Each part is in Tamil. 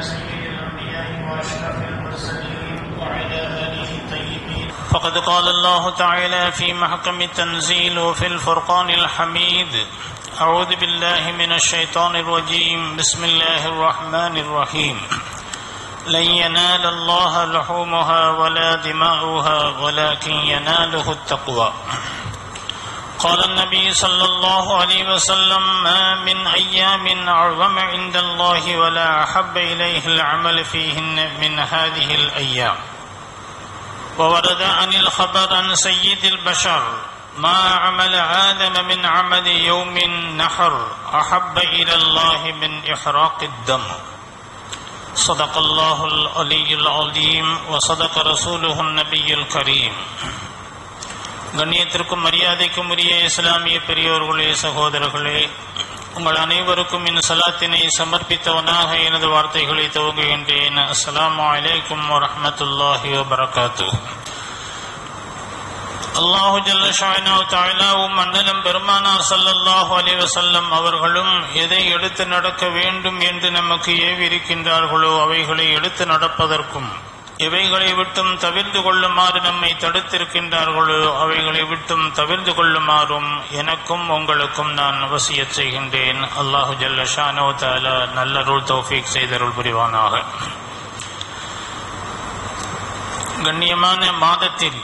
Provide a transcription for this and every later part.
سيد الأنبياء وأشرف المرسلين وعلى آله الطيبين فقد قال الله تعالى في محكم التنزيل وفي الفرقان الحميد أعوذ بالله من الشيطان الرجيم بسم الله الرحمن الرحيم لن ينال الله لحومها ولا دماؤها ولكن يناله التقوى قال النبي صلى الله عليه وسلم ما من أيام أعظم عند الله ولا أحب إليه العمل فيهن من هذه الأيام وورد عن الخبر عن سيد البشر ما عمل آدم من عمل يوم النحر أحب إلى الله من إحراق الدم صدق الله العلي العظيم وصدق رسوله النبي الكريم கண்ணியத்திற்கும் மரியாதைக்கும் உரிய இஸ்லாமிய பெரியோர்களே சகோதரர்களே உங்கள் அனைவருக்கும் இந்த சலாத்தினை சமர்ப்பித்தவனாக எனது வார்த்தைகளை துவங்குகின்றேன் அஸ்ஸலாமு அலைக்கும் வரஹ்மத்துல்லாஹி வபரகாத்து அல்லாஹு ஜல்ல ஷாயினா தாயிலாவும் மன்னலும் பெருமானார் ஸல்லல்லாஹு அலைஹி வஸல்லம் அவர்களும் எதை எடுத்து நடக்க வேண்டும் என்று நமக்கு ஏவிருக்கின்றார்களோ அவைகளை எடுத்து நடப்பதற்கும் எவைகளை விட்டும் தவிர்ந்து கொள்ளுமாறு நம்மை தடுத்திருக்கின்றார்களோ அவைகளை விட்டும் தவிர்ந்து கொள்ளுமாறும் எனக்கும் உங்களுக்கும் நான் அவசியச் செய்கின்றேன் அல்லாஹு ஜல்ல ஷானோ தாலா நல்ல ரூல் தௌஃபீக் செய்தருள் புரிவானாக கண்ணியமான மாதத்தில்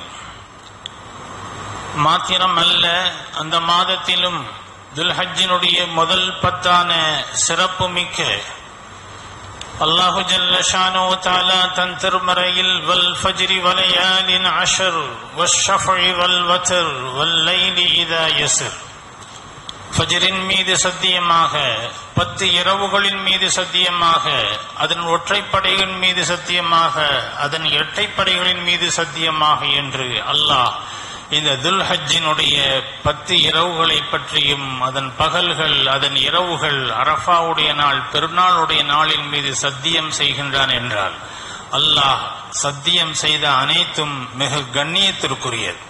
மாத்திரம் அல்ல அந்த மாதத்திலும் துல்ஹஜ்ஜினுடைய முதல் பத்தான சிறப்பு மிக்க அல்லாஹு ஜல்ல ஷானோ தாலா தன் திருமறையில் வல் ஃபஜ்ரி வலையாலின் அஷர் வஷ்ஷஃபி வல் வத்ர் வல் லைலி இதா யஸ்ர் ஃபஜரின் மீது சத்தியமாக பத்து இரவுகளின் மீது சத்தியமாக அதன் ஒற்றைப்படைகளின் மீது சத்தியமாக அதன் இரட்டைப்படைகளின் மீது சத்தியமாக என்று அல்லாஹ் இந்த துல்ஹஜ்ஜினுடைய பத்து இரவுகளை பற்றியும் அதன் பகல்கள் அதன் இரவுகள் அரஃபாவுடைய நாள் பெருநாளுடைய நாளின் மீது சத்தியம் செய்கின்றான் என்றால் அல்லாஹ் சத்தியம் செய்த அனைத்தும் மிக கண்ணியத்திற்குரியது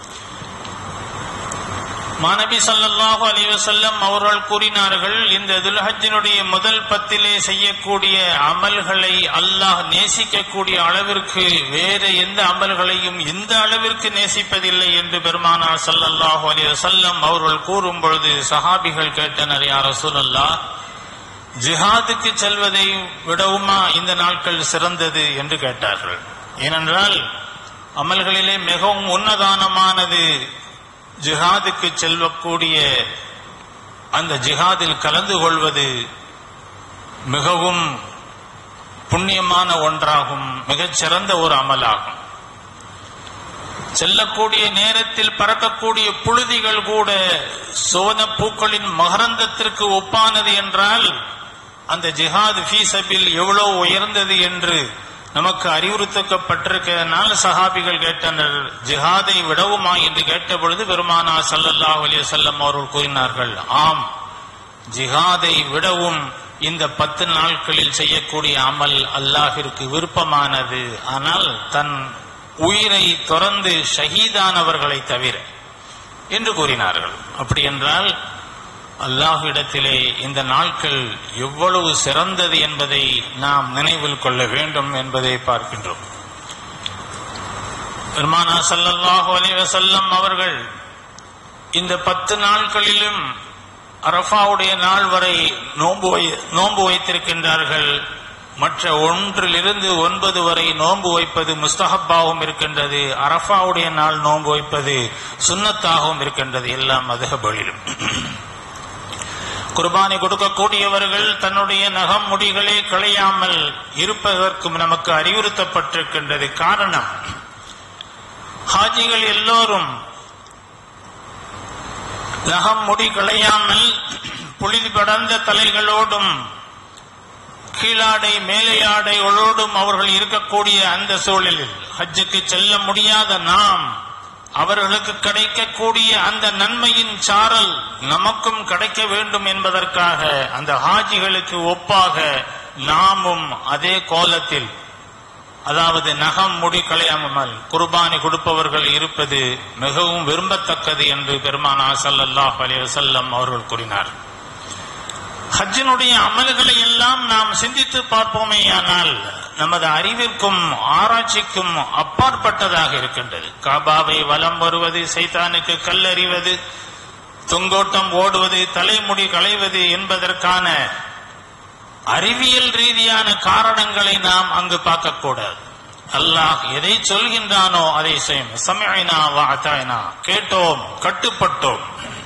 மாநபி ஸல்லல்லாஹு அலைஹி வஸல்லம் அவர்கள் கூறினார்கள் இந்த துல்ஹஜ்ஜினுடைய முதல் பத்திலே செய்யக்கூடிய அமல்களை அல்லாஹ் நேசிக்கக்கூடிய அளவிற்கு வேறு எந்த அமல்களையும் இந்த அளவிற்கு நேசிப்பதில்லை என்று பெருமானார் ஸல்லல்லாஹு அலைஹி வஸல்லம் அவர்கள் கூறும் பொழுது சஹாபிகள் கேட்டனர் யா ரசூலல்லாஹ் ஜிஹாதுக்கு செல்வதை விடவுமா இந்த நாட்கள் சிறந்தது என்று கேட்டார்கள் ஏனென்றால் அமல்களிலே மிகவும் உன்னதானமானது ஜிஹாதுக்கு செல்லக்கூடிய அந்த ஜிஹாதில் கலந்து கொள்வது மிகவும் புண்ணியமான ஒன்றாகும் மிகச் சிறந்த ஒரு அமலாகும் செல்லக்கூடிய நேரத்தில் பறக்கக்கூடிய புழுதிகள் கூட சோன பூக்களின் மகரந்தத்திற்கு ஒப்பானது என்றால் அந்த ஜிஹாத் ஃபீசபில் எவ்வளவு உயர்ந்தது என்று நமக்கு அறிவுறுத்தப்பட்டிருக்கிறதுனால சஹாபிகள் கேட்டனர் ஜிஹாதை விடவுமா என்று கேட்ட பொழுது பெருமானா சல்லல்லாஹ் அலைய செல்லம் அவர்கள் கூறினார்கள் ஆம் ஜிஹாதை விடவும் இந்த பத்து நாட்களில் செய்யக்கூடிய அமல் அல்லாஹிற்கு விருப்பமானது ஆனால் தன் உயிரை துறந்து ஷஹீதானவர்களை தவிர என்று கூறினார்கள் அப்படி என்றால் அல்லாஹ்விடத்திலே இந்த நாட்கள் எவ்வளவு சிறந்தது என்பதை நாம் நினைவில் கொள்ள வேண்டும் என்பதை பார்க்கின்றோம் பெருமானா சல்லல்லாஹு அலைஹி வஸல்லம் அவர்கள் இந்த பத்து நாட்களிலும் அரஃபாவுடைய நாள் வரை நோன்பு வை நோன்பு வைத்திருக்கின்றார்கள் மற்ற ஒன்றிலிருந்து ஒன்பது வரை நோன்பு வைப்பது முஸ்தஹப்பாகவும் இருக்கின்றது அரஃபாவுடைய நாள் நோன்பு வைப்பது சுன்னத்தாகவும் இருக்கின்றது எல்லாம் மதுகபலிலும் குர்பானி கொடுக்கக்கூடியவர்கள் தன்னுடைய நகம் முடிகளை களையாமல் இருப்பதற்கும் நமக்கு அறிவுறுத்தப்பட்டிருக்கின்றது காரணம் ஹாஜிகள் எல்லோரும் நகம் முடி களையாமல் புழுதி படர்ந்த தலைகளோடும் கீழாடை மேலையாடைகளோடும் அவர்கள் இருக்கக்கூடிய அந்த சூழலில் ஹஜ்ஜுக்கு செல்ல முடியாத நாம் அவர்களுக்கு கிடைக்கக்கூடிய அந்த நன்மையின் சாரல் நமக்கும் கிடைக்க வேண்டும் என்பதற்காக அந்த ஹாஜிகளுக்கு ஒப்பாக நாமும் அதே கோலத்தில் அதாவது நகம் முடி களையாமல் குர்பானி கொடுப்பவர்கள் இருப்பது மிகவும் விரும்பத்தக்கது என்று பெருமானா ஸல்லல்லாஹு அலைஹி வஸல்லம் அவர்கள் கூறினார் ஹஜ்ஜினுடைய அமல்களை எல்லாம் நாம் சிந்தித்து பார்ப்போமேயானால் நமது அறிவிற்கும் ஆராய்ச்சிக்கும் அப்பாற்பட்டதாக இருக்கின்றது காபாவை வலம் வருவது சைத்தானுக்கு கல்லறிவது தொங்கோட்டம் ஓடுவது தலைமுடி களைவது என்பதற்கான அறிவியல் ரீதியான காரணங்களை நாம் அங்கு பார்க்கக்கூடாது அல்லாஹ் எதை சொல்கின்றானோ அதை செய்யும் சமயனா வாத்தாயினா கேட்டோம் கட்டுப்பட்டோம்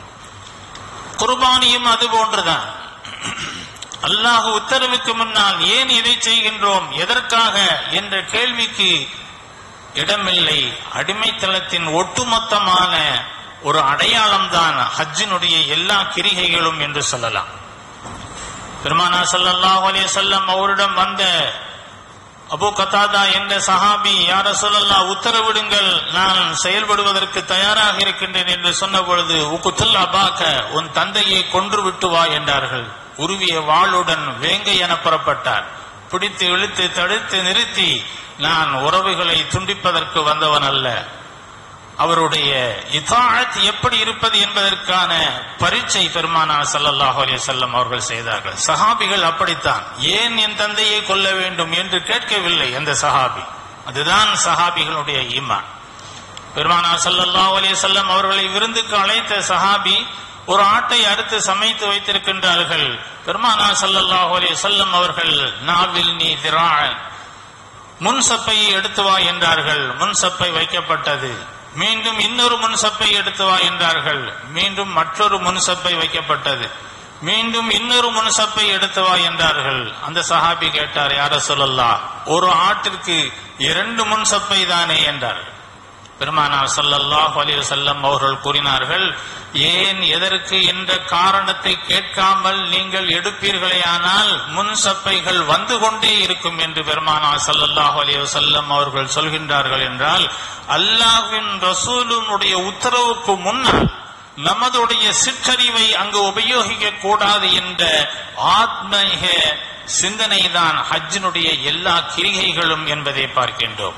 குர்பானியும் அது போன்றுதான் அல்லாஹ் உத்தரவுக்கு முன்னால் ஏன் இதை செய்கின்றோம் எதற்காக என்ற கேள்விக்கு இடமில்லை அடிமைத்தளத்தின் ஒட்டுமொத்தமான ஒரு அடையாளம் தான் ஹஜ்ஜினுடைய எல்லா கிரிகைகளும் என்று சொல்லலாம் பெருமானா ஸல்லல்லாஹு அலைஹி வஸல்லம் அவரிடம் வந்த அபு கத்தாதா என்ற சஹாபி யார சொல்லல்லா உத்தரவிடுங்கள் நான் செயல்படுவதற்கு தயாராக இருக்கின்றேன் என்று சொன்ன பொழுது உக்குத்துல் அபாக்க உன் தந்தையை கொன்று விட்டு வா என்றார்கள் உருவிய வாளுடன் வேங்கை என புறப்பட்டார் பிடித்து இழுத்து தடுத்து நிறுத்தி நான் உறவுகளை துண்டிப்பதற்கு வந்தவன் அல்ல அவருடைய இதாத் எப்படி இருப்பது என்பதற்கான பரீட்சை பெருமானா ஸல்லல்லாஹு அலைஹி வஸல்லம் அவர்கள் செய்தார்கள் சஹாபிகள் அப்படித்தான் ஏன் என் தந்தையை கொல்ல வேண்டும் என்று கேட்கவில்லை அந்த சஹாபி அதுதான் சஹாபிகளுடைய ஈமான் பெருமானா ஸல்லல்லாஹு அலைஹி வஸல்லம் அவர்களை விருந்துக்கு அழைத்த சஹாபி ஒரு ஆட்டை அறுத்து சமைத்து வைத்திருக்கின்றார்கள் பெருமானா ஸல்லல்லாஹு அலைஹி வஸல்லம் அவர்கள் நாவில் நீ திரா முன் சப்பையை எடுத்து வா என்றார்கள் முன் சப்பை வைக்கப்பட்டது மீண்டும் இன்னொரு முன்சப்பை எடுத்து வா என்றார்கள் மீண்டும் மற்றொரு முன்சப்பை வைக்கப்பட்டது மீண்டும் இன்னொரு முன்சப்பை எடுத்து வா என்றார்கள் அந்த சஹாபி கேட்டார் யார சொல்லல்லா ஒரு ஆட்டிற்கு இரண்டு முன்சப்பை தானே என்றார்கள் பெருமானார் ஸல்லல்லாஹு அலைஹி வஸல்லம் அவர்கள் கூறினார்கள் ஏன் எதற்கு என்ற காரணத்தை கேட்காமல் நீங்கள் எடுப்பீர்களே ஆனால் முன் சப்பைகள் வந்து கொண்டே இருக்கும் என்று பெருமானார் ஸல்லல்லாஹு அலைஹி வஸல்லம் அவர்கள் சொல்கின்றார்கள் என்றால் அல்லாஹ்வின் ரசூலுனுடைய உத்தரவுக்கு முன்னால் நமதுடைய சிற்றறிவை அங்கு உபயோகிக்க கூடாது என்ற ஆத்மீக சிந்தனை தான் ஹஜ்ஜினுடைய எல்லா கிரிகைகளும் என்பதை பார்க்கின்றோம்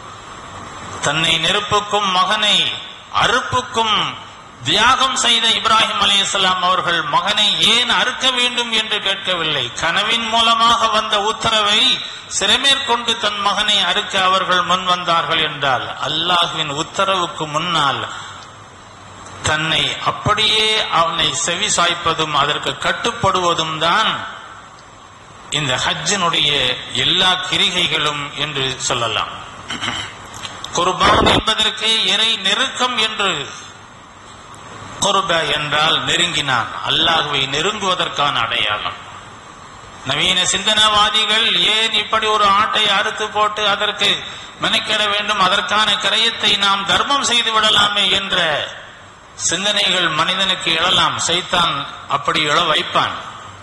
தன்னை நெருப்புக்கும் மகனை அறுப்புக்கும் தியாகம் செய்த இப்ராஹிம் அலைஹிஸ்ஸலாம் அவர்கள் மகனை ஏன் அறுக்க வேண்டும் என்று கேட்கவில்லை கனவின் மூலமாக வந்த உத்தரவை சிறமேற்கொண்டு தன் மகனை அறுக்க அவர்கள் முன் வந்தார்கள் என்றால் அல்லாஹ்வின் உத்தரவுக்கு முன்னால் தன்னை அப்படியே அவனை செவி சாய்ப்பதும் அதற்கு கட்டுப்படுவதும் தான் இந்த ஹஜ்ஜினுடைய எல்லா கிரிகைகளும் என்று சொல்லலாம் குர்பான் என்பதற்கு இறை நெருக்கம் என்று குர்ப என்றால் நெருங்கினான் அல்லாஹுவை நெருங்குவதற்கான அடையாளம் நவீன சிந்தனவாதிகள் ஏன் இப்படி ஒரு ஆட்டை அறுத்து போட்டு அதற்கு மெனக்கிட வேண்டும் அதற்கான கிரயத்தை நாம் தர்மம் செய்து விடலாமே என்ற சிந்தனைகள் மனிதனுக்கு எழலாம் சைத்தான் அப்படி எழ வைப்பான்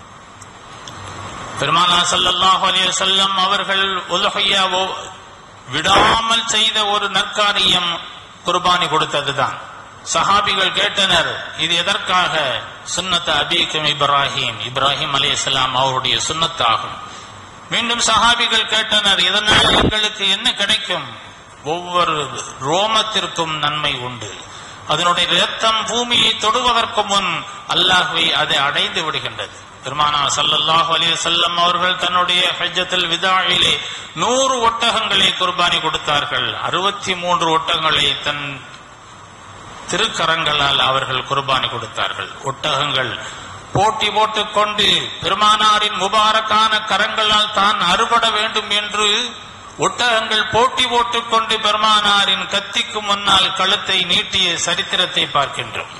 பெருமானா ஸல்லல்லாஹு அலைஹி வஸல்லம் அவர்கள் உலகையா விடாமல் செய்த ஒரு நற்காரியம் குர்பானி கொடுத்ததுதான் சஹாபிகள் கேட்டனர் இது எதற்காக சுன்னத் அபீக்கும் இப்ராஹிம் இப்ராஹிம் அலைஹிஸ்ஸலாம் அவருடைய சுன்னத்தாகும் மீண்டும் சஹாபிகள் கேட்டனர் இதனால் எங்களுக்கு என்ன கிடைக்கும் ஒவ்வொரு ரோமத்திற்கும் நன்மை உண்டு அதனுடைய ரத்தம் பூமியை தொடுவதற்கு முன் அல்லாஹ்வை அதை அடைந்து விடுகின்றது பெருமானா ஸல்லல்லாஹு அலைஹி வஸல்லம் அவர்கள் தன்னுடைய ஹஜ்ஜத்துல் விதாயிலே நூறு ஒட்டகங்களை குர்பானி கொடுத்தார்கள் அறுபத்தி மூன்று ஒட்டகங்களை தன் திருக்கரங்களால் அவர்கள் குர்பானி கொடுத்தார்கள் ஒட்டகங்கள் போட்டி போட்டுக் கொண்டு பெருமானாரின் முபாரக்கான கரங்களால் தான் அறுபட வேண்டும் என்று ஒட்டகங்கள் போட்டி போட்டுக் கொண்டு பெருமானாரின் கத்திக்கு முன்னால் கழுத்தை நீட்டிய சரித்திரத்தை பார்க்கின்றோம்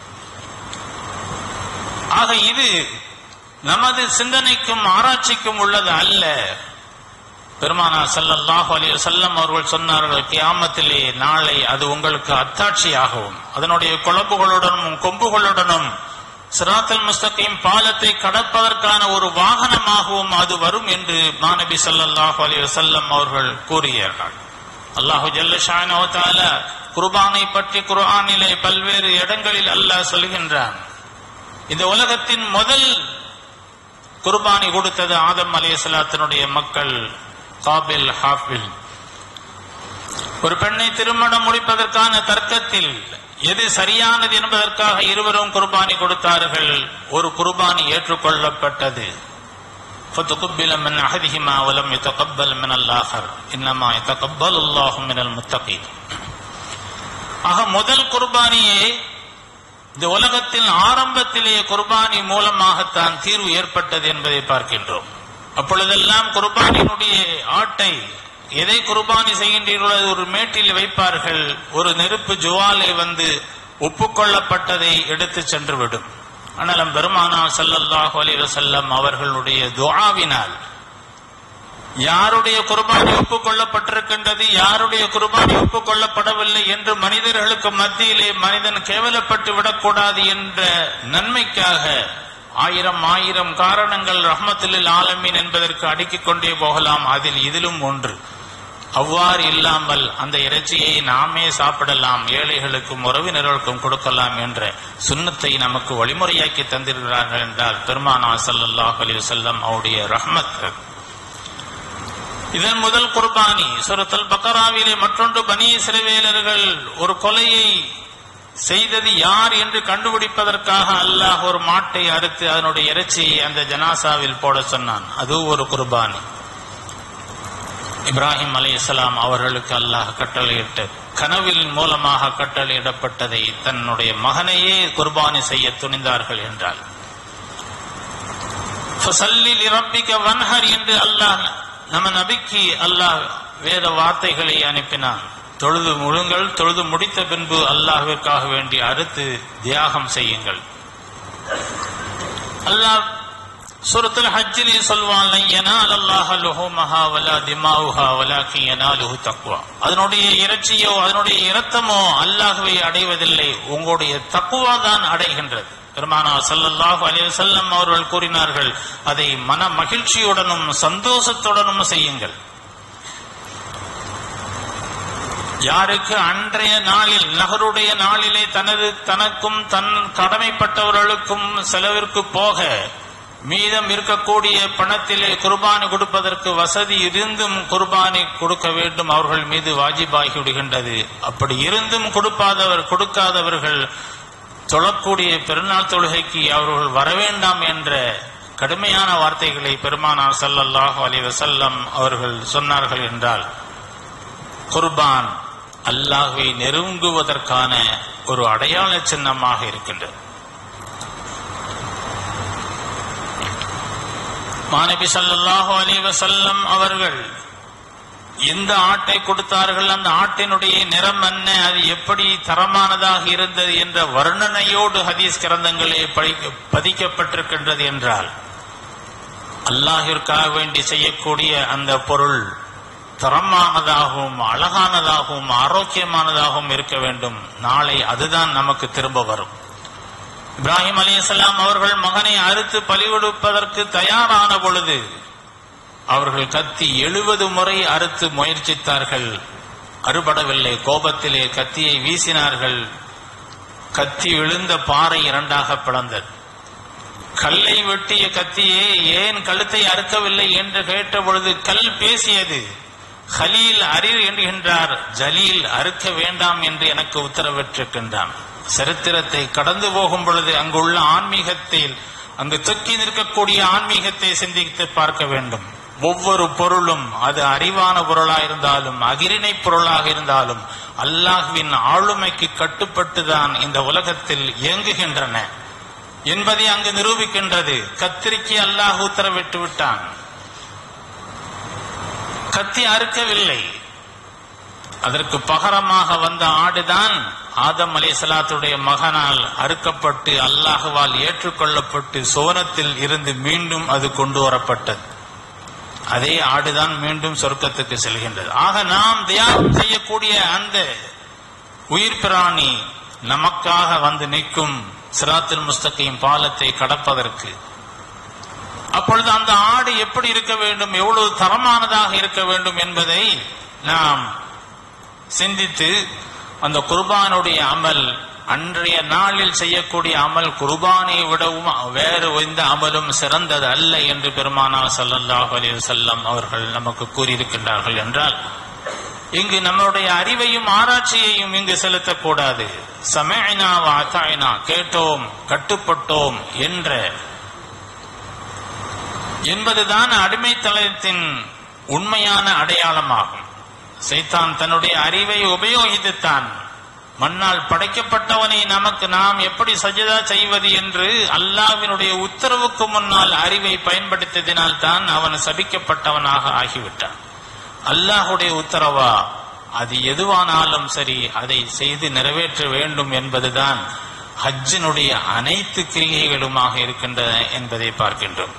ஆக இது நமது சிந்தனைக்கும் ஆராய்ச்சிக்கும் உள்ளது அல்ல பெருமானா ஸல்லல்லாஹு அலைஹி வஸல்லம் அவர்கள் சொன்னார்கள் கியாமத்திலே நாளை அது உங்களுக்கு அத்தாட்சியாகவும் அதனுடைய குழம்புகளுடனும் கொம்புகளுடனும் சிராத்தல் முஸ்தகீம் பாலத்தை கடப்பதற்கான ஒரு வாகனமாகவும் அது வரும் என்று மாநபி ஸல்லல்லாஹு அலைஹி வஸல்லம் அவர்கள் கூறியார்கள் அல்லாஹு ஜல்ல ஷானஹு தஆலா குர்பானை பற்றி குர்ஆனிலே பல்வேறு இடங்களில் அல்லாஹ் சொல்கின்றான் இந்த உலகத்தின் முதல் குர்பானி கொடுத்தது ஆதம் அலைஹிஸ்ஸலாத்தினுடைய மக்கள் காபில் ஹாபில் ஒரு பெண்ணை திருமணம் முடிப்பதற்கான தர்க்கத்தில் எது சரியானது என்பதற்காக இருவரும் குர்பானி கொடுத்தார்கள் ஒரு குர்பானி ஏற்றுக்கொள்ளப்பட்டது فتقبل من أحدهما ولم يتقبل من الآخر إنما يتقبل الله من المتقين ஆக முதல் குர்பானியே இந்த உலகத்தில் ஆரம்பத்திலே குர்பானி மூலமாகத்தான் தீர்வு ஏற்பட்டது என்பதை பார்க்கின்றோம் அப்பொழுதெல்லாம் குர்பானியினுடைய ஆட்டை எதை குர்பானி செய்கின்றீர்களோ அது ஒரு மேட்டில் வைப்பார்கள் ஒரு நெருப்பு ஜுவாலை வந்து ஒப்புக்கொள்ளப்பட்டதை எடுத்து சென்றுவிடும் ஆனாலும் பெருமானார் ஸல்லல்லாஹு அலைஹி வஸல்லம் அவர்களுடைய துஆவினால் யாருடைய குர்பானி ஒப்புக்கொள்ளப்பட்டிருக்கின்றது யாருடைய குர்பானி ஒப்புக்கொள்ளப்படவில்லை என்று மனிதர்களுக்கு மத்தியிலே மனிதன் கேவலப்பட்டு விடக்கூடாது என்ற நன்மைக்காக ஆயிரம் ஆயிரம் காரணங்கள் ரஹ்மத்துலில் ஆலமீன் என்பதற்கு அடுக்கிக் கொண்டே போகலாம் அதில் இதிலும் ஒன்று அவ்வாறு இல்லாமல் அந்த இறைச்சியை நாமே சாப்பிடலாம் ஏழைகளுக்கும் உறவினர்களுக்கும் கொடுக்கலாம் என்ற சுண்ணத்தை நமக்கு வழிமுறையாக்கி தந்திருக்கிறார்கள் என்றால் பெருமானா ஸல்லல்லாஹு அலைஹி வஸல்லம் அவருடைய ரஹ்மத் இதன் முதல் குர்பானி சூரத்துல் பக்கராவிலே மற்றொன்று பனி இஸ்ரவேலர்கள் ஒரு கொலையை செய்தது யார் என்று கண்டுபிடிப்பதற்காக அல்லாஹ் ஒரு மாட்டை அறுத்து அதனுடைய இறைச்சியை அந்த ஜனாசாவில் போட சொன்னான் அது ஒரு குர்பானி இப்ராஹிம் அலைஹிஸ்ஸலாம் அவர்களுக்கு அல்லாஹ் கட்டளையிட்டு கனவில் மூலமாக கட்டளையிடப்பட்டதை தன்னுடைய மகனையே குர்பானி செய்ய துணிந்தார்கள் என்றால் ஃபஸல்லி லிரப்பிக வன்ஹர் என்று அல்லாஹ் நம்ம நபிக்கு அல்லாஹ் வேத வார்த்தைகளை அனுப்பினான் தொழுது முழுங்கள் தொழுது முடித்த பின்பு அல்லாஹ்விற்காக வேண்டி அறுத்து தியாகம் செய்யுங்கள் அல்லாஹ் சூரத்துல் ஹஜ்ஜிலே சொல்வான் "லன் யனால அல்லாஹ லுஹூமஹா வலா திமாவுஹா வலாக்கின் யனாலுஹு தக்வா அதனுடைய இறைச்சியோ அதனுடைய இரத்தமோ அல்லாஹ்வை அடைவதில்லை உங்களுடைய தக்குவா தான் அடைகின்றது பெருமானார் ஸல்லல்லாஹு அலைஹி வஸல்லம் அவர்கள் கூறினார்கள் அதை மன மகிழ்ச்சியுடனும் சந்தோஷத்துடனும் செய்யுங்கள் யாருக்கு அன்றைய நாளில் நகருடைய நாளிலே தனது தனக்கும் தன் கடமைப்பட்டவர்களுக்கும் செலவிற்கு போக மீதம் இருக்கக்கூடிய பணத்திலே குர்பானி கொடுப்பதற்கு வசதி இருந்தும் குர்பானி கொடுக்க வேண்டும் அவர்கள் மீது வாஜிபாகி விடுகின்றது அப்படி இருந்தும் கொடுப்பாதவர் கொடுக்காதவர்கள் தொழக்கூடிய பெருநாள் தொழுகைக்கு அவர்கள் வரவேண்டாம் என்ற கடுமையான வார்த்தைகளை பெருமானார் ஸல்லல்லாஹு அலைஹி வஸல்லம் அவர்கள் சொன்னார்கள் என்றால் குர்பான் அல்லாஹ்வை நெருங்குவதற்கான ஒரு அடையாள சின்னமாக இருக்கின்றது மாநபி ஸல்லல்லாஹு அலைஹி வஸல்லம் அவர்கள் எந்த ஆட்டை கொடுத்தார்கள் அந்த ஆட்டினுடைய நிறம் என்ன அது எப்படி தரமானதாக இருந்தது என்ற வர்ணனையோடு ஹதீஸ் கிரந்தங்களே படி- பதிக்கப்பட்டிருக்கின்றது என்றால் அல்லாஹிற்காக வேண்டி செய்யக்கூடிய அந்த பொருள் தரமானதாகவும் அழகானதாகவும் ஆரோக்கியமானதாகவும் இருக்க வேண்டும் நாளை அதுதான் நமக்கு திரும்ப வரும் இப்ராஹிம் அலைஹிஸ்ஸலாம் அவர்கள் மகனை அறுத்து பலிகொடுப்பதற்கு தயாரான பொழுது அவர்கள் கத்தி எழுபது முறை அறுத்து முயற்சித்தார்கள் அறுபடவில்லை கோபத்திலே கத்தியை வீசினார்கள் கத்தி விழுந்த பாறை இரண்டாக பிளந்தது கல்லை வெட்டிய கத்தியே ஏன் கழுத்தை அறுக்கவில்லை என்று கேட்ட பொழுது கல் பேசியது ஹலீல் அரிர் என்கின்றார் ஜலீல் அறுக்க வேண்டாம் என்று எனக்கு உத்தரவிட்டிருக்கின்றான் சரித்திரத்தை கடந்து போகும் பொழுது அங்குள்ள ஆன்மீகத்தில் அங்கு தொக்கி நிற்கக்கூடிய ஆன்மீகத்தை சிந்தித்து பார்க்க வேண்டும் ஒவ்வொரு பொருளும் அது அறிவான பொருளாயிருந்தாலும் அகிரிணை பொருளாக இருந்தாலும் அல்லாஹ்வின் ஆளுமைக்கு கட்டுப்பட்டுதான் இந்த உலகத்தில் இயங்குகின்றன என்பதை அங்கு நிரூபிக்கின்றது கத்திரிக்கு அல்லாஹ் உத்தரவிட்டு விட்டான் கத்தி அறுக்கவில்லை அதற்கு பகரமாக வந்த ஆடுதான் ஆதம் அலைஹிஸ்ஸலாத்துடைய மகனால் அறுக்கப்பட்டு அல்லாஹுவால் ஏற்றுக்கொள்ளப்பட்டு சுவனத்தில் இருந்து மீண்டும் அது கொண்டு வரப்பட்டது அதே ஆடுதான் மீண்டும் சொர்க்கத்துக்கு செல்கின்றது ஆக நாம் தியாகம் செய்யக்கூடிய அந்த உயிர் பிராணி நமக்காக வந்து நிற்கும் சிராத்தில் முஸ்தகையும் பாலத்தை கடப்பதற்கு அப்பொழுது அந்த ஆடு எப்படி இருக்க வேண்டும் எவ்வளவு தரமானதாக இருக்க வேண்டும் என்பதை நாம் சிந்தித்து அந்த குர்பானுடைய அமல் அன்றைய நாளில் செய்யக்கூடிய அமல் குர்பானை விடவும் வேறு எந்த அமலும் சிறந்தது அல்ல என்று பெருமானார் ஸல்லல்லாஹு அலைஹி வஸல்லம் அவர்கள் நமக்கு கூறியிருக்கின்றார்கள் என்றால் இங்கு நம்முடைய அறிவையும் ஆராய்ச்சியையும் இங்கு செலுத்தக்கூடாது சமயனா வாத்தாயினா கேட்டோம் கட்டுப்பட்டோம் என்ற என்பதுதான் அடிமைத்தளத்தின் உண்மையான அடையாளமாகும் சைத்தான் தன்னுடைய அறிவை உபயோகித்துத்தான் மண்ணால் படைக்கப்பட்டவனை நமக்கு நாம் எப்படி சஜதா செய்வது என்று அல்லாவினுடைய உத்தரவுக்கு முன்னால் அறிவை பயன்படுத்தியதினால் தான் அவன் சபிக்கப்பட்டவனாக ஆகிவிட்டான் அல்லாஹுடைய உத்தரவா அது எதுவானாலும் சரி அதை செய்து நிறைவேற்ற வேண்டும் என்பதுதான் ஹஜ்ஜினுடைய அனைத்து கிரிகைகளுமாக இருக்கின்றன என்பதை பார்க்கின்றோம்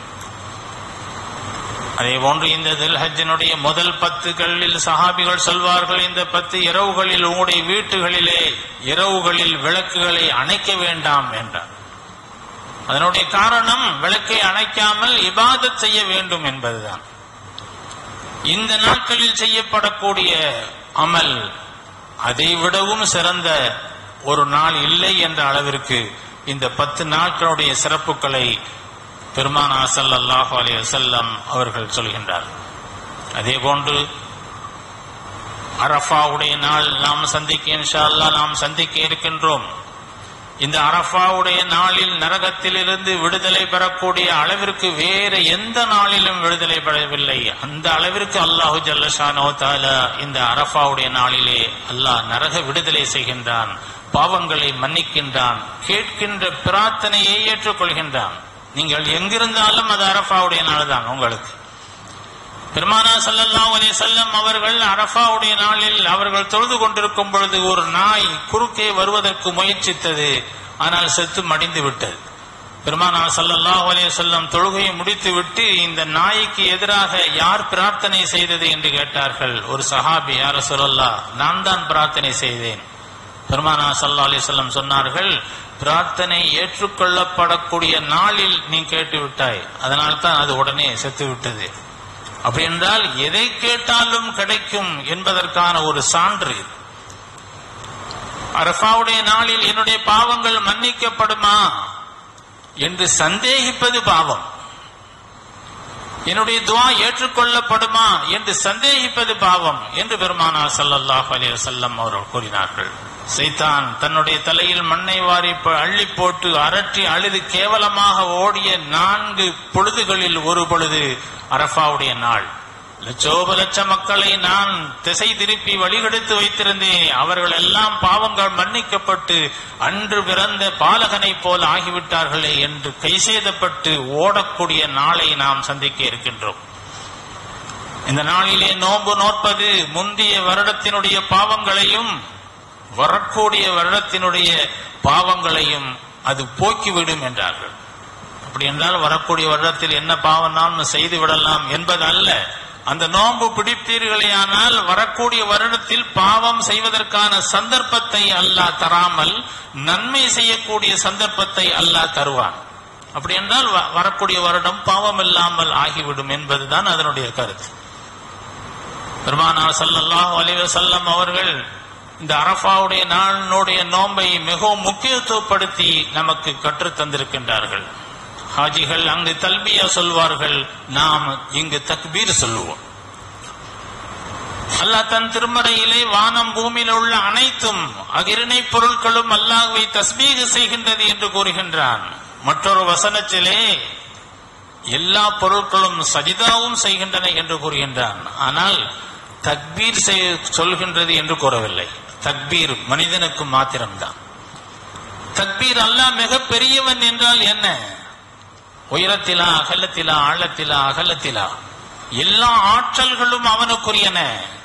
அதே போன்று இந்த தில்ஹஜ்ஜினுடைய முதல் பத்துகளில் சஹாபிகள் சொல்வார்கள் இந்த பத்து இரவுகளில் உங்களுடைய வீட்டுகளிலே இரவுகளில் விளக்குகளை அணைக்க வேண்டாம் என்றார் அதனுடைய காரணம் விளக்கை அணைக்காமல் இபாதத் செய்ய வேண்டும் என்பதுதான் இந்த நாட்களில் செய்யப்படக்கூடிய அமல் அதை விடவும் சிறந்த ஒரு நாள் இல்லை என்ற அளவிற்கு இந்த பத்து நாட்களுடைய சிறப்புகளை பெருமானா ஸல்லல்லாஹு அலைஹி வஸல்லம் அவர்கள் சொல்கின்றார் அதே போன்று அரஃபாவுடைய நாள் நாம் சந்திக்க இன்ஷா அல்லாஹ் நாம் சந்திக்க இருக்கின்றோம் இந்த அரஃபாவுடைய நாளில் நரகத்திலிருந்து விடுதலை பெறக்கூடிய அளவிற்கு வேற எந்த நாளிலும் விடுதலை பெறவில்லை அந்த அளவிற்கு அல்லாஹு ஜல்லஷானோ தாலா இந்த அரஃபாவுடைய நாளிலே அல்லாஹ் நரக விடுதலை செய்கின்றான் பாவங்களை மன்னிக்கின்றான் கேட்கின்ற பிரார்த்தனையை ஏற்றுக்கொள்கின்றான் நீங்கள் எங்கிருந்தாலும் அது அரஃபாவுடைய நாள் தான் உங்களுக்கு பெருமானா ஸல்லல்லாஹு அலைஹி வஸல்லம் அவர்கள் அரஃபாவுடைய நாளில் அவர்கள் தொழுது கொண்டிருக்கும் பொழுது ஒரு நாய் குறுக்கே வருவதற்கு முயற்சித்தது ஆனால் செத்து மடிந்து விட்டது பெருமானா ஸல்லல்லாஹு அலைஹி வஸல்லம் தொழுகையை முடித்துவிட்டு இந்த நாய்க்கு எதிராக யார் பிரார்த்தனை செய்தது என்று கேட்டார்கள் ஒரு சஹாபி யார் சொல்லல்லா நான் தான் பிரார்த்தனை செய்தேன் பெருமானா ஸல்லல்லாஹு அலைஹி வஸல்லம் சொன்னார்கள் பிரார்த்தனை ஏற்றுக்கொள்ளப்படக்கூடிய நாளில் நீ கேட்டு விட்டாய் அதனால் தான் அது உடனே செத்து விட்டது அப்படி என்றால் எதை கேட்டாலும் கிடைக்கும் என்பதற்கான ஒரு சான்று இது. அரஃபாவுடைய நாளில் என்னுடைய பாவங்கள் மன்னிக்கப்படுமா என்று சந்தேகிப்பது பாவம் என்னுடைய துவா ஏற்றுக்கொள்ளப்படுமா என்று சந்தேகிப்பது பாவம் என்று பெருமானார் ஸல்லல்லாஹு அலைஹி வஸல்லம் அவர்கள் கூறினார்கள் சைத்தான் தன்னுடைய தலையில் மண்ணை வாரி ப- அள்ளி போட்டு அரற்றி அழுது கேவலமாக ஓடிய நான்கு பொழுதுகளில் ஒரு பொழுது அரஃபாவுடைய நாள் லட்சோப லட்ச மக்களை நான் திசை திருப்பி வழிகெடுத்து வைத்திருந்தேன் அவர்கள் எல்லாம் பாவங்கள் மன்னிக்கப்பட்டு அன்று பிறந்த பாலகனைப் போல் ஆகிவிட்டார்களே என்று கைசேதப்பட்டு ஓடக்கூடிய நாளை நாம் சந்திக்க இருக்கின்றோம் இந்த நாளிலே நோன்பு நோற்பது முந்தைய வருடத்தினுடைய பாவங்களையும் வரக்கூடிய வருடத்தினுடைய பாவங்களையும் அது போக்கிவிடும் என்றார்கள் அப்படி என்றால் வரக்கூடிய வருடத்தில் என்ன பாவம் நாம் செய்து விடலாம் என்பது அல்ல அந்த நோன்பு பிடித்தீர்களேயானால் வரக்கூடிய வருடத்தில் பாவம் செய்வதற்கான சந்தர்ப்பத்தை அல்லாஹ் தராமல் நன்மை செய்யக்கூடிய சந்தர்ப்பத்தை அல்லாஹ் தருவான் அப்படி என்றால் வ- வரக்கூடிய வருடம் பாவம் இல்லாமல் ஆகிவிடும் என்பதுதான் அதனுடைய கருத்து பெருமானார் ஸல்லல்லாஹு அலைஹி வஸல்லம் அவர்கள் இந்த அரஃபாவுடைய நாளினுடைய நோன்பை மிகவும் முக்கியத்துவப்படுத்தி நமக்கு கற்றுத் தந்திருக்கின்றார்கள் ஹாஜிகள் அங்கு தல்பியா சொல்வார்கள் நாம் இங்கு தக்பீர் சொல்லுவோம் அல்லாஹ் தன் திருமறையிலே வானம் பூமியில் உள்ள அனைத்தும் அகிரிணை பொருட்களும் அல்லாஹ்வை தஸ்பீக செய்கின்றது என்று கூறுகின்றான் மற்றொரு வசனத்திலே எல்லா பொருட்களும் சஜிதாவும் செய்கின்றன என்று கூறுகின்றான் ஆனால் தக்பீர் செய்- சொல்கின்றது என்று கூறவில்லை தக்பீர் மனிதனுக்கு மாத்திரம்தான் தக்பீர் அல்லாஹ் மிக பெரியவன் என்றால் என்ன உயரத்திலா அகலத்திலா ஆழத்திலா அகலத்திலா எல்லா ஆற்றல்களும் அவனுக்குரியன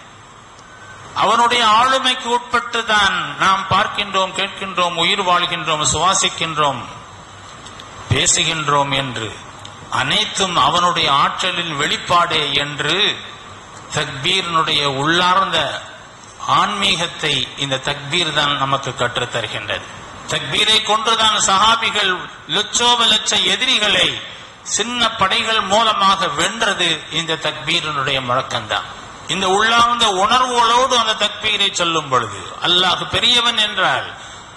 அவனுடைய ஆளுமைக்கு உட்பட்டுதான் நாம் பார்க்கின்றோம் கேட்கின்றோம் உயிர் வாழ்கின்றோம் சுவாசிக்கின்றோம் பேசுகின்றோம் என்று அனைத்தும் அவனுடைய ஆற்றலின் வெளிப்பாடே என்று தக்பீரினுடைய உள்ளார்ந்த ஆன்மீகத்தை இந்த தக்பீர் தான் நமக்கு கற்றுத் தருகின்றது தக்பீரை கொண்டுதான் சஹாபிகள் லட்சோப லட்ச எதிரிகளை சின்ன படைகள் மூலமாக வென்றது இந்த தக்பீரினுடைய முழக்கம்தான் இந்த உள்ளார்ந்த உணர்வுகளோடு அந்த தக்பீரை சொல்லும் பொழுது அல்லாஹ் பெரியவன் என்றால்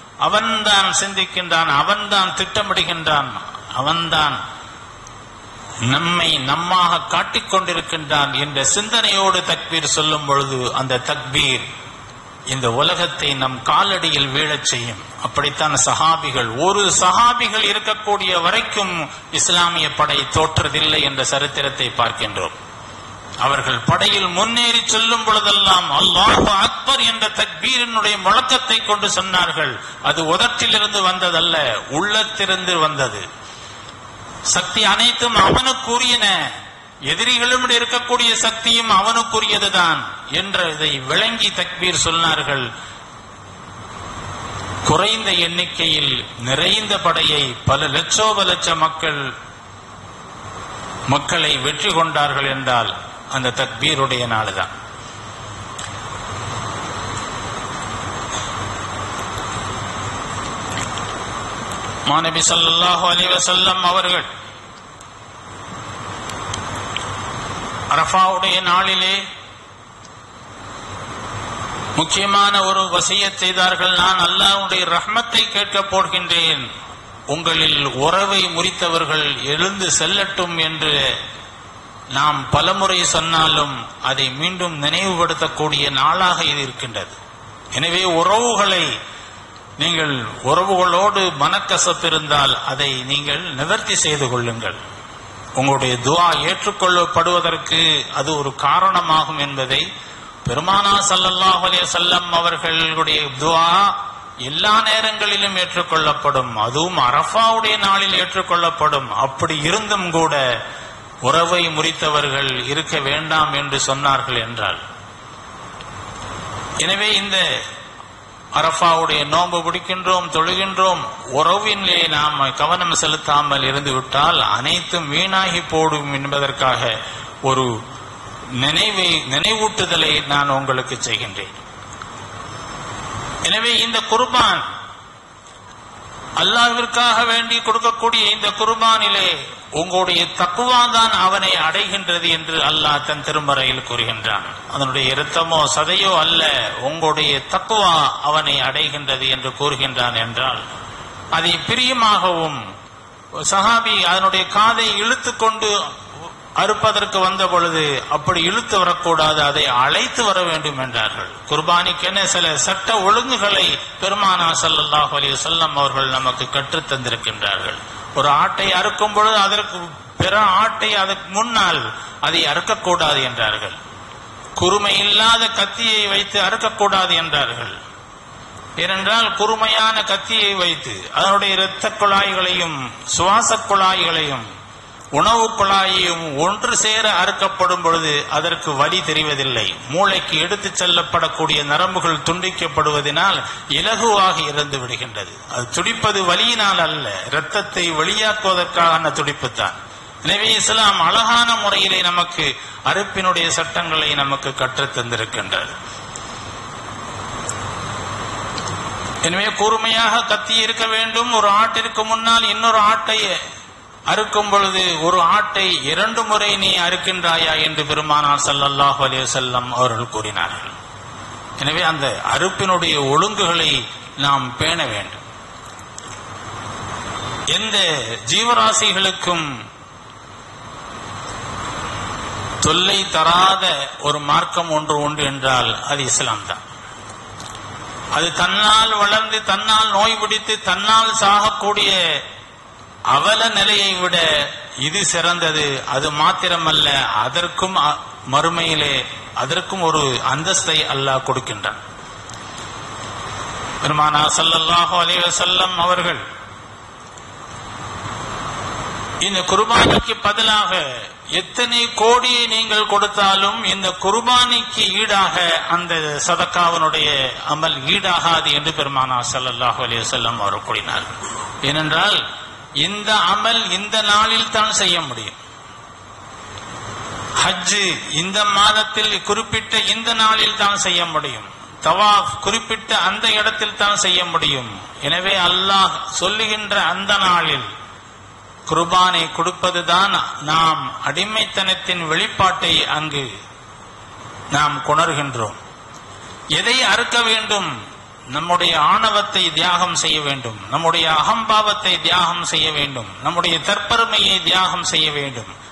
அவன்தான் சிந்திக்கின்றான் அவன்தான் திட்டமிடுகின்றான் அவன்தான் நம்மை நம்மாக காட்டிக் கொண்டிருக்கின்றான் என்ற சிந்தனையோடு தக்பீர் சொல்லும் பொழுது அந்த தக்பீர் இந்த உலகத்தை நம் காலடியில் வீழச் செய்யும் அப்படித்தான் சஹாபிகள் ஒரு சஹாபிகள் இருக்கக்கூடிய வரைக்கும் இஸ்லாமிய படை தோற்றதில்லை என்ற சரித்திரத்தை பார்க்கின்றோம் அவர்கள் படையில் முன்னேறி செல்லும் பொழுதெல்லாம் அல்லாஹ் அக்பர் என்ற தக்பீரினுடைய முழக்கத்தை கொண்டு சொன்னார்கள் அது உதட்டிலிருந்து வந்ததல்ல உள்ளத்திலிருந்து வந்தது சக்தி அனைத்தும் அவனுக்குரியன எதிரிகளும் இருக்கக்கூடிய சக்தியும் அவனுக்குரியதுதான் என்ற இதை விளங்கி தக்பீர் சொன்னார்கள் குறைந்த எண்ணிக்கையில் நிறைந்த படையை பல லட்சோப லட்ச மக்கள் மக்களை வெற்றி கொண்டார்கள் என்றால் அந்த தக்பீருடைய நாளுதான் மாநபி ஸல்லல்லாஹு அலைஹி வஸல்லம் அவர்கள் அரஃபாவுடைய நாளிலே முக்கியமான ஒரு வசியத் செய்தார்கள் நான் அல்லாஹ்வுடைய ரஹ்மத்தை கேட்கப் போகின்றேன் உங்களில் உறவை முறித்தவர்கள் எழுந்து செல்லட்டும் என்று நாம் பலமுறை சொன்னாலும் அதை மீண்டும் நினைவுபடுத்தக்கூடிய நாளாக இது இருக்கின்றது எனவே உறவுகளை நீங்கள் உறவுகளோடு மனக்கசப்பு இருந்தால் அதை நீங்கள் நிவர்த்தி செய்து கொள்ளுங்கள் உங்களுடைய துவா ஏற்றுக்கொள்ளப்படுவதற்கு அது ஒரு காரணமாகும் என்பதை பெருமானா ஸல்லல்லாஹு அலைஹி வஸல்லம் அவர்களுடைய துவா எல்லா நேரங்களிலும் ஏற்றுக்கொள்ளப்படும் அதுவும் அரஃபாவுடைய நாளில் ஏற்றுக்கொள்ளப்படும் அப்படி இருந்தும் கூட உறவை முறித்தவர்கள் இருக்க வேண்டாம் என்று சொன்னார்கள் என்றால் எனவே இந்த அரஃபாவுடைய நோன்பு பிடிக்கின்றோம் தொழுகின்றோம் உறவிலே நாம் கவனம் செலுத்தாமல் இருந்து விட்டால் அனைத்தும் வீணாகி போடும் என்பதற்காக ஒரு நினைவை நினைவூட்டுதலை நான் உங்களுக்கு செய்கின்றேன் எனவே இந்த குர்பான் அல்லாஹ்விற்காக வேண்டி கொடுக்கக்கூடிய இந்த குர்பானிலே உங்களுடைய தக்குவா தான் அவனை அடைகின்றது என்று அல்லாஹ் தன் திருமறையில் கூறுகின்றான் அதனுடைய இரத்தமோ சதையோ அல்ல உங்களுடைய தக்குவா அவனை அடைகின்றது என்று கூறுகின்றான் என்றால் அதை பிரியமாகவும் சஹாபி அதனுடைய காதை இழுத்து கொண்டு அறுப்பதற்கு வந்த பொழுது அப்படி இழுத்து வரக்கூடாது அதை அழைத்து வர வேண்டும் என்றார்கள் குர்பானிக்கென சில சட்ட ஒழுங்குகளை பெருமானா ஸல்லல்லாஹு அலைஹி வஸல்லம் அவர்கள் நமக்கு கற்றுத் தந்திருக்கின்றார்கள் ஒரு ஆட்டை அறுக்கும் பொழுது அதற்கு பிற ஆட்டை அதற்கு முன்னால் அதை அறுக்கக்கூடாது என்றார்கள் குறுமை இல்லாத கத்தியை வைத்து அறுக்கக்கூடாது என்றார்கள் ஏனென்றால் குறுமையான கத்தியை வைத்து அதனுடைய இரத்த குழாய்களையும் சுவாச குழாய்களையும் உணவு குழாயையும் ஒன்று சேர அறுக்கப்படும் பொழுது அதற்கு வலி தெரிவதில்லை மூளைக்கு எடுத்துச் செல்லப்படக்கூடிய நரம்புகள் துண்டிக்கப்படுவதனால் இலகுவாக இறந்து விடுகின்றது அது துடிப்பது வலியினால் அல்ல இரத்தத்தை வெளியாக்குவதற்கான துடிப்புத்தான் எனவே இஸ்லாம் அழகான முறையிலே நமக்கு அறுப்பினுடைய சட்டங்களை நமக்கு கற்றுத் தந்திருக்கின்றது எனவே கூர்மையாக கத்தி இருக்க வேண்டும் ஒரு ஆட்டிற்கு முன்னால் இன்னொரு ஆட்டை அறுக்கும் பொழுது ஒரு ஆட்டை இரண்டு முறை நீ அறுக்கின்றாயா என்று பெருமானார் ஸல்லல்லாஹு அலைஹி வஸல்லம் அவர்கள் கூறினார்கள் எனவே அந்த அறுப்பினுடைய ஒழுங்குகளை நாம் பேண வேண்டும் எந்த ஜீவராசிகளுக்கும் தொல்லை தராத ஒரு மார்க்கம் ஒன்று உண்டு என்றால் அது இஸ்லாம் தான் அது தன்னால் வளர்ந்து தன்னால் நோய் பிடித்து தன்னால் சாகக்கூடிய அவல நிலையை விட இது சிறந்தது அது மாத்திரமல்ல அதற்கும் அ- மறுமையிலே அதற்கும் ஒரு அந்தஸ்தை அல்லாஹ் கொடுக்கின்றான் பெருமானா ஸல்லல்லாஹு அலைஹி வஸல்லம் அவர்கள் இந்த குர்பானிக்கு பதிலாக எத்தனை கோடியை நீங்கள் கொடுத்தாலும் இந்த குர்பானிக்கு ஈடாக அந்த சதக்காவனுடைய அமல் ஈடாகாது என்று பெருமானா ஸல்லல்லாஹு அலைஹி வஸல்லம் அவர் கூறினார்கள் ஏனென்றால் இந்த அமல் இந்த நாளில் தான் செய்ய முடியும் ஹஜ்ஜு இந்த மாதத்தில் குறிப்பிட்ட இந்த நாளில் தான் செய்ய முடியும் தவாஃப் குறிப்பிட்ட அந்த இடத்தில் தான் செய்ய முடியும் எனவே அல்லாஹ் சொல்லுகின்ற அந்த நாளில் குர்பானை கொடுப்பதுதான் நாம் அடிமைத்தனத்தின் வெளிப்பாட்டை அங்கு நாம் கொணர்கின்றோம் எதை அறுக்க வேண்டும் நம்முடைய ஆணவத்தை தியாகம் செய்ய வேண்டும் நம்முடைய அகம்பாவத்தை தியாகம் செய்ய வேண்டும் நம்முடைய தற்பெருமையை தியாகம் செய்ய வேண்டும்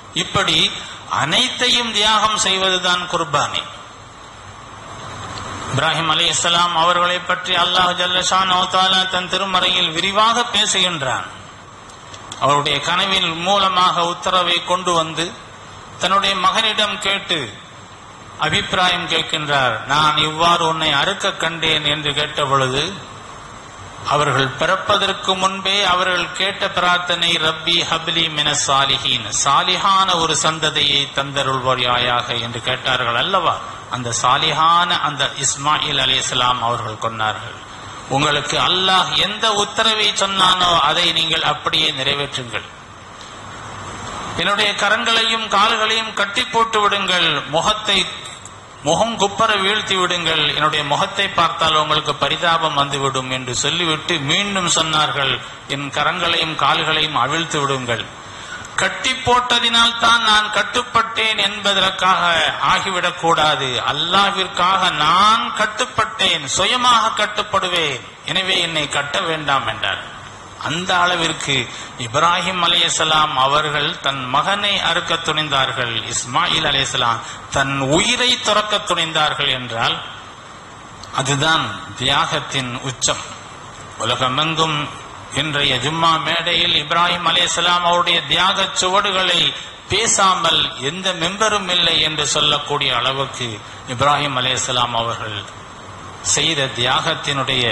இப்படி அனைத்தையும் தியாகம் செய்வதுதான் குர்பானி இப்ராஹிம் அலி இஸ்லாம் அவர்களை பற்றி அல்லாஹ் ஜல்லஷான் தன் திருமறையில் விரிவாக பேசுகின்றான் அவருடைய கனவின் மூலமாக உத்தரவை கொண்டு வந்து தன்னுடைய மகனிடம் கேட்டு அபிப்பிராயம் கேட்கின்றார் நான் இவ்வாறு உன்னை அறுக்க கண்டேன் என்று கேட்ட பொழுது அவர்கள் பிறப்பதற்கு முன்பே அவர்கள் கேட்ட பிரார்த்தனை ரப்பி ஹப்லி மின சாலிஹீன் சாலிஹான ஒரு சந்ததியை தந்தருள்வாயாக என்று கேட்டார்கள் அல்லவா அந்த சாலிஹான அந்த இஸ்மாயில் அலி இஸ்லாம் அவர்கள் கொண்டார்கள் உங்களுக்கு அல்லாஹ் எந்த உத்தரவை சொன்னானோ அதை நீங்கள் அப்படியே நிறைவேற்றுங்கள் என்னுடைய கரங்களையும் கால்களையும் கட்டி போட்டு விடுங்கள் முகத்தை முகம் குப்பர வீழ்த்தி விடுங்கள் என்னுடைய முகத்தை பார்த்தால் உங்களுக்கு பரிதாபம் வந்துவிடும் என்று சொல்லிவிட்டு மீண்டும் சொன்னார்கள் என் கரங்களையும் கால்களையும் அவிழ்த்து விடுங்கள் கட்டி போட்டதினால் தான் நான் கட்டுப்பட்டேன் என்பதற்காக ஆகிவிடக் கூடாது அல்லாவிற்காக நான் கட்டுப்பட்டேன் சுயமாக கட்டுப்படுவேன் எனவே என்னை கட்ட வேண்டாம் என்றார் அந்த அளவிற்கு இப்ராஹிம் அலையலாம் அவர்கள் தன் மகனை அறுக்க துணிந்தார்கள் இஸ்மாயில் அலையலாம் தன் உயிரை துறக்க துணிந்தார்கள் என்றால் அதுதான் தியாகத்தின் உச்சம் உலகமெங்கும் இன்றைய ஜும்மா மேடையில் இப்ராஹிம் அலையலாம் அவருடைய தியாக சுவடுகளை பேசாமல் எந்த மெம்பரும் இல்லை என்று சொல்லக்கூடிய அளவுக்கு இப்ராஹிம் அலையலாம் அவர்கள் செய்த தியாகத்தினுடைய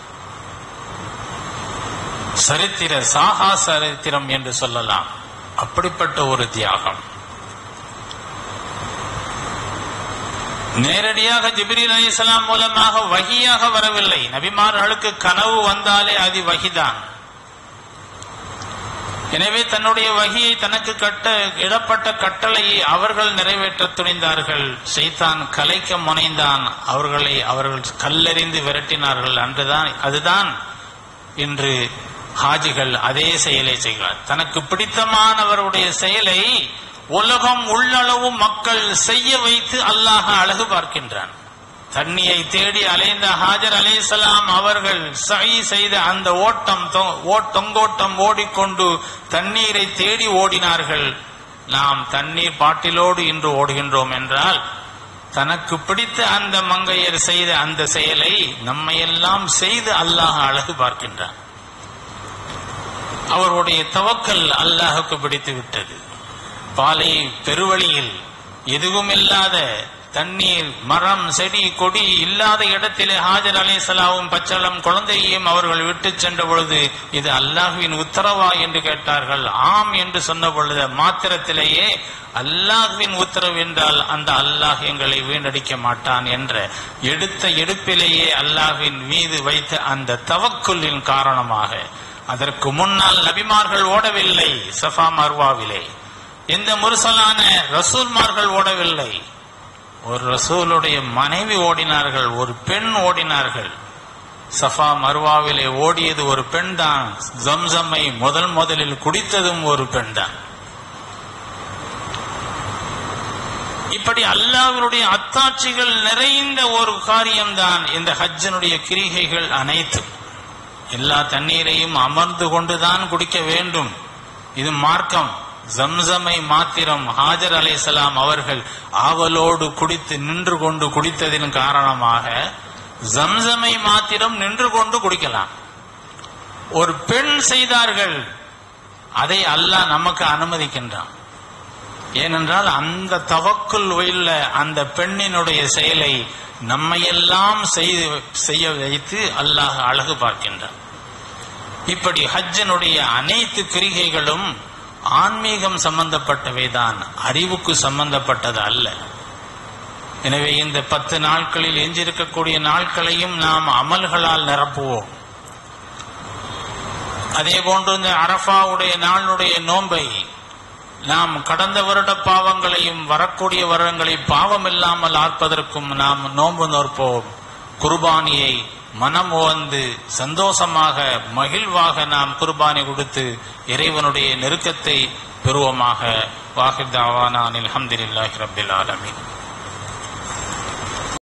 சரித்திர சாகா சரித்திரம் என்று சொல்லலாம் அப்படிப்பட்ட ஒரு தியாகம் நேரடியாக ஜிப்ரீல் அலிஸ்லாம் மூலமாக வகியாக வரவில்லை நபிமார்களுக்கு கனவு வந்தாலே அது வகிதான் எனவே தன்னுடைய வகியை தனக்கு கட்ட இடப்பட்ட கட்டளையை அவர்கள் நிறைவேற்ற துணிந்தார்கள் செய்தான் கலைக்க முனைந்தான் அவர்களை அவர்கள் கல்லெறிந்து விரட்டினார்கள் அன்றுதான் அதுதான் இன்று ஹாஜிகள் அதே செயலை செய்கிறார் தனக்கு பிடித்தமானவருடைய செயலை உலகம் உள்ளளவு மக்கள் செய்ய வைத்து அல்லாஹ் அழகு பார்க்கின்றான் தண்ணியை தேடி அலைந்த ஹாஜர் அலைசலாம் அவர்கள் சை செய்த அந்த ஓட்டம் தொங்கோட்டம் ஓடிக்கொண்டு தண்ணீரை தேடி ஓடினார்கள் நாம் தண்ணீர் பாட்டிலோடு இன்று ஓடுகின்றோம் என்றால் தனக்கு பிடித்த அந்த மங்கையர் செய்த அந்த செயலை நம்மையெல்லாம் செய்து அல்லாஹ் அழகு பார்க்கின்றான் அவருடைய தவக்கல் அல்லாஹுக்கு பிடித்து விட்டது பாலை பெருவழியில் எதுவும் இல்லாத தண்ணீர் மரம் செடி கொடி இல்லாத இடத்திலே ஹாஜர் அலேசலாவும் பச்சளம் குழந்தையையும் அவர்கள் விட்டு சென்ற பொழுது இது அல்லாஹுவின் உத்தரவா என்று கேட்டார்கள் ஆம் என்று சொன்ன பொழுது மாத்திரத்திலேயே அல்லாஹுவின் உத்தரவு என்றால் அந்த அல்லாஹ் எங்களை வீணடிக்க மாட்டான் என்ற எடுத்த எடுப்பிலேயே அல்லாஹுவின் மீது வைத்த அந்த தவக்குலின் காரணமாக அதற்கு முன்னால் நபிமார்கள் ஓடவில்லை சஃபா மர்வாவிலே எந்த முரசலான ரசூல்மார்கள் ஓடவில்லை ஒரு ரசூலுடைய மனைவி ஓடினார்கள் ஒரு பெண் ஓடினார்கள் சஃபா மர்வாவிலே ஓடியது ஒரு பெண் தான் ஜம்சம்மை முதல் முதலில் குடித்ததும் ஒரு பெண் தான் இப்படி அல்லாவினுடைய அத்தாட்சிகள் நிறைந்த ஒரு காரியம்தான் இந்த ஹஜ்ஜனுடைய கிரிகைகள் அனைத்தும் எல்லா தண்ணீரையும் அமர்ந்து கொண்டுதான் குடிக்க வேண்டும் இது மார்க்கம் ஜம்சமை மாத்திரம் ஹாஜர் அலைசலாம் அவர்கள் ஆவலோடு குடித்து நின்று கொண்டு குடித்ததின் காரணமாக ஜம்சமை மாத்திரம் நின்று கொண்டு குடிக்கலாம் ஒரு பெண் செய்தார்கள் அதை அல்லாஹ் நமக்கு அனுமதிக்கின்றான் ஏனென்றால் அந்த தவக்குள் உள்ள அந்த பெண்ணினுடைய செயலை நம்மையெல்லாம் செய்து செய்ய வைத்து அல்லாஹ் அழகு பார்க்கின்றான் இப்படி ஹஜ்ஜனுடைய அனைத்து கிரிகைகளும் ஆன்மீகம் சம்பந்தப்பட்டவைதான் அறிவுக்கு சம்பந்தப்பட்டது அல்ல எனவே இந்த பத்து நாட்களில் எஞ்சிருக்கக்கூடிய நாட்களையும் நாம் அமல்களால் நிரப்புவோம் அதே போன்று இந்த அரஃபாவுடைய நாளுடைய நோன்பை நாம் கடந்த வருட பாவங்களையும் வரக்கூடிய வருடங்களை பாவம் இல்லாமல் ஆற்பதற்கும் நாம் நோன்பு நோற்போம் குர்பானியை மனம் ஓந்து சந்தோஷமாக மகிழ்வாக நாம் குர்பானி கொடுத்து இறைவனுடைய நெருக்கத்தை பெறுவோமாக வாஹித் தாவானான் அல்ஹம்துலில்லாஹி ரப்பில் ஆலமீன்